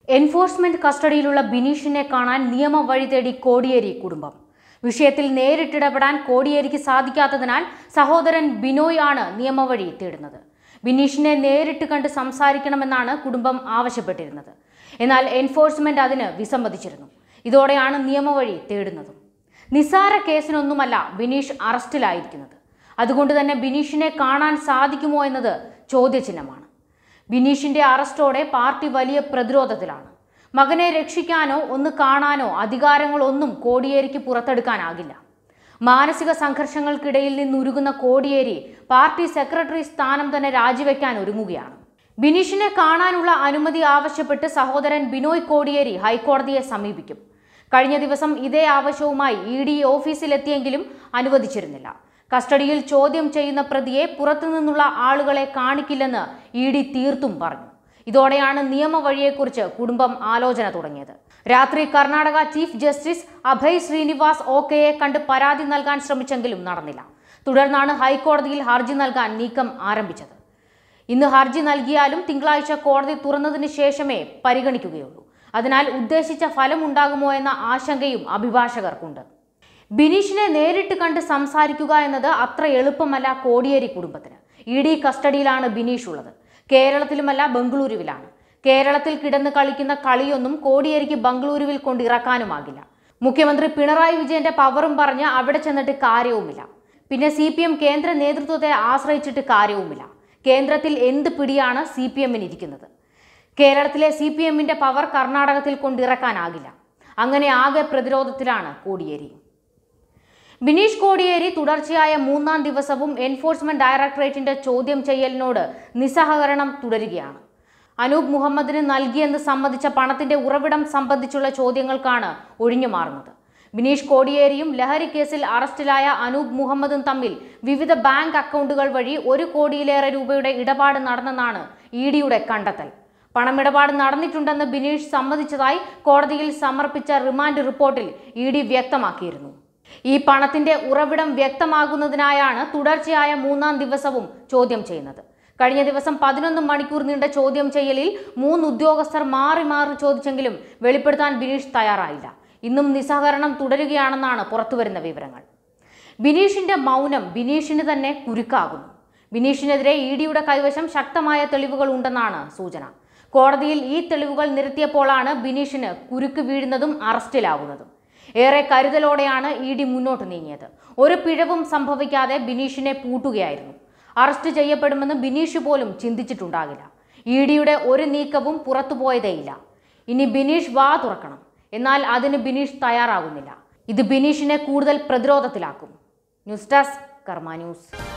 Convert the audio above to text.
enforcement കസ്റ്റഡിയിലുള്ള ബിനീഷിനെ കാണാൻ നിയമ വഴി തേടി കോടിയേരി കുടുംബം വിഷയത്തിൽ നേരിട്ടിടപെടാൻ കോടിയേരിക്ക് സാധിക്കാത്തതിനാൽ സഹോദരൻ ബിനോയ് ആണ് നിയമവഴി തേടുന്നത് ബിനീഷിനെ നേരിട്ട് കണ്ട് സംസാരിക്കണമെന്നാണ് കുടുംബം ആവശ്യപ്പെട്ടിരുന്നത് എന്നാൽ എൻഫോഴ്സ്മെന്റ് അതിന് വിസമ്മതിച്ചിരുന്നു ഇതോടെയാണ് നിയമവഴി തേടുന്നതും നിസ്സാര കേസിനൊന്നുമല്ല ബിനീഷ് അറസ്റ്റിലായിരിക്കുന്നത് അതുകൊണ്ട് തന്നെ ബിനീഷിനെ കാണാൻ സാധിക്കുമോ എന്നത് ചോദ്യചിഹ്നമാണ് ബിനീഷിന്റെ അറസ്റ്റോടെ പാർട്ടി വലിയ പ്രതിരോധത്തിലാണ് മകനെ രക്ഷിക്കാനോ ഒന്ന് കാണാനോ അധികാരങ്ങളൊന്നും കോടിയേരിക്ക് പുറത്തെടുക്കാനാകില്ല മാനസിക സംഘർഷങ്ങൾക്കിടയിൽ നിന്നുരുകുന്ന കോടിയേരി പാർട്ടി സെക്രട്ടറി സ്ഥാനം തന്നെ രാജിവെക്കാൻ ഒരുങ്ങുകയാണ് ബിനീഷിനെ കാണാനുള്ള അനുമതി ആവശ്യപ്പെട്ട് സഹോദരൻ ബിനോയ് കോടിയേരി ഹൈക്കോടതിയെ സമീപിക്കും കഴിഞ്ഞ ദിവസം ഇതേ ആവശ്യവുമായി ഇ ഡി ഓഫീസിലെത്തിയെങ്കിലും അനുവദിച്ചിരുന്നില്ല കസ്റ്റഡിയിൽ ചോദ്യം ചെയ്യുന്ന പ്രതിയെ പുറത്തുനിന്നുള്ള ആളുകളെ കാണിക്കില്ലെന്ന് ഇ ഡി തീർത്തും പറഞ്ഞു ഇതോടെയാണ് നിയമവഴിയെക്കുറിച്ച് കുടുംബം ആലോചന തുടങ്ങിയത് രാത്രി കർണാടക ചീഫ് ജസ്റ്റിസ് അഭയ് ശ്രീനിവാസ് ഓക്കെയെ കണ്ട് പരാതി നൽകാൻ ശ്രമിച്ചെങ്കിലും നടന്നില്ല തുടർന്നാണ് ഹൈക്കോടതിയിൽ ഹർജി നൽകാൻ നീക്കം ആരംഭിച്ചത് ഇന്ന് ഹർജി നൽകിയാലും തിങ്കളാഴ്ച കോടതി തുറന്നതിന് ശേഷമേ പരിഗണിക്കുകയുള്ളൂ അതിനാൽ ഉദ്ദേശിച്ച ഫലം ഉണ്ടാകുമോ എന്ന ആശങ്കയും അഭിഭാഷകർക്കുണ്ട് ബിനീഷിനെ നേരിട്ട് കണ്ട് സംസാരിക്കുക എന്നത് അത്ര എളുപ്പമല്ല കോടിയേരി കുടുംബത്തിന് ഇ ഡി കസ്റ്റഡിയിലാണ് ബിനീഷ് ഉള്ളത് കേരളത്തിലുമല്ല ബംഗളൂരുവിലാണ് കേരളത്തിൽ കിടന്ന് കളിക്കുന്ന കളിയൊന്നും കോടിയേരിക്ക് ബംഗളൂരുവിൽ കൊണ്ടിറക്കാനുമാകില്ല മുഖ്യമന്ത്രി പിണറായി വിജയന്റെ പവറും പറഞ്ഞ് അവിടെ ചെന്നിട്ട് കാര്യവുമില്ല പിന്നെ സി പി എം കേന്ദ്ര നേതൃത്വത്തെ ആശ്രയിച്ചിട്ട് കാര്യവുമില്ല കേന്ദ്രത്തിൽ എന്ത് പിടിയാണ് സി പി എമ്മിന് ഇരിക്കുന്നത് കേരളത്തിലെ സി പി എമ്മിന്റെ പവർ കർണാടകത്തിൽ കൊണ്ടിറക്കാനാകില്ല അങ്ങനെ ആകെ പ്രതിരോധത്തിലാണ് കോടിയേരി ബിനീഷ് കോടിയേരി തുടർച്ചയായ മൂന്നാം ദിവസവും എൻഫോഴ്സ്മെന്റ് ഡയറക്ടറേറ്റിന്റെ ചോദ്യം ചെയ്യലിനോട് നിസ്സഹകരണം തുടരുകയാണ് അനൂപ് മുഹമ്മദിന് നൽകിയെന്ന് സമ്മതിച്ച പണത്തിന്റെ ഉറവിടം സംബന്ധിച്ചുള്ള ചോദ്യങ്ങൾക്കാണ് ഒഴിഞ്ഞു മാറുന്നത് ബിനീഷ് കോടിയേരിയും ലഹരി കേസിൽ അറസ്റ്റിലായ അനൂപ് മുഹമ്മദും തമ്മിൽ വിവിധ ബാങ്ക് അക്കൗണ്ടുകൾ വഴി ഒരു കോടിയിലേറെ രൂപയുടെ ഇടപാട് നടന്നെന്നാണ് ഇ ഡിയുടെ കണ്ടെത്തൽ പണമിടപാട് നടന്നിട്ടുണ്ടെന്ന് ബിനീഷ് സമ്മതിച്ചതായി കോടതിയിൽ സമർപ്പിച്ച റിമാൻഡ് റിപ്പോർട്ടിൽ ഇ ഡി വ്യക്തമാക്കിയിരുന്നു ഈ പണത്തിന്റെ ഉറവിടം വ്യക്തമാകുന്നതിനായാണ് തുടർച്ചയായ മൂന്നാം ദിവസവും ചോദ്യം ചെയ്യുന്നത് കഴിഞ്ഞ ദിവസം പതിനൊന്ന് മണിക്കൂർ നീണ്ട ചോദ്യം ചെയ്യലിൽ മൂന്ന് ഉദ്യോഗസ്ഥർ മാറി മാറി ചോദിച്ചെങ്കിലും വെളിപ്പെടുത്താൻ ബിനീഷ് തയ്യാറായില്ല ഇന്നും നിസ്സഹകരണം തുടരുകയാണെന്നാണ് പുറത്തുവരുന്ന വിവരങ്ങൾ ബിനീഷിന്റെ മൗനം ബിനീഷിന് തന്നെ കുരുക്കാകുന്നു ബിനീഷിനെതിരെ ഇ ഡിയുടെ കൈവശം ശക്തമായ തെളിവുകൾ ഉണ്ടെന്നാണ് സൂചന കോടതിയിൽ ഈ തെളിവുകൾ നിരത്തിയപ്പോഴാണ് ബിനീഷിന് കുരുക്ക് വീഴുന്നതും അറസ്റ്റിലാകുന്നതും ഏറെ കരുതലോടെയാണ് ഇ ഡി മുന്നോട്ട് നീങ്ങിയത് ഒരു പിഴവും സംഭവിക്കാതെ ബിനീഷിനെ പൂട്ടുകയായിരുന്നു അറസ്റ്റ് ചെയ്യപ്പെടുമെന്ന് ബിനീഷ് പോലും ചിന്തിച്ചിട്ടുണ്ടാകില്ല ഇ ഡിയുടെ ഒരു നീക്കവും പുറത്തുപോയതേയില്ല ഇനി ബിനീഷ് വാ തുറക്കണം എന്നാൽ അതിന് ബിനീഷ് തയ്യാറാകുന്നില്ല ഇത് ബിനീഷിനെ കൂടുതൽ പ്രതിരോധത്തിലാക്കും ന്യൂസ് ഡെസ്ക് കർമ്മ ന്യൂസ്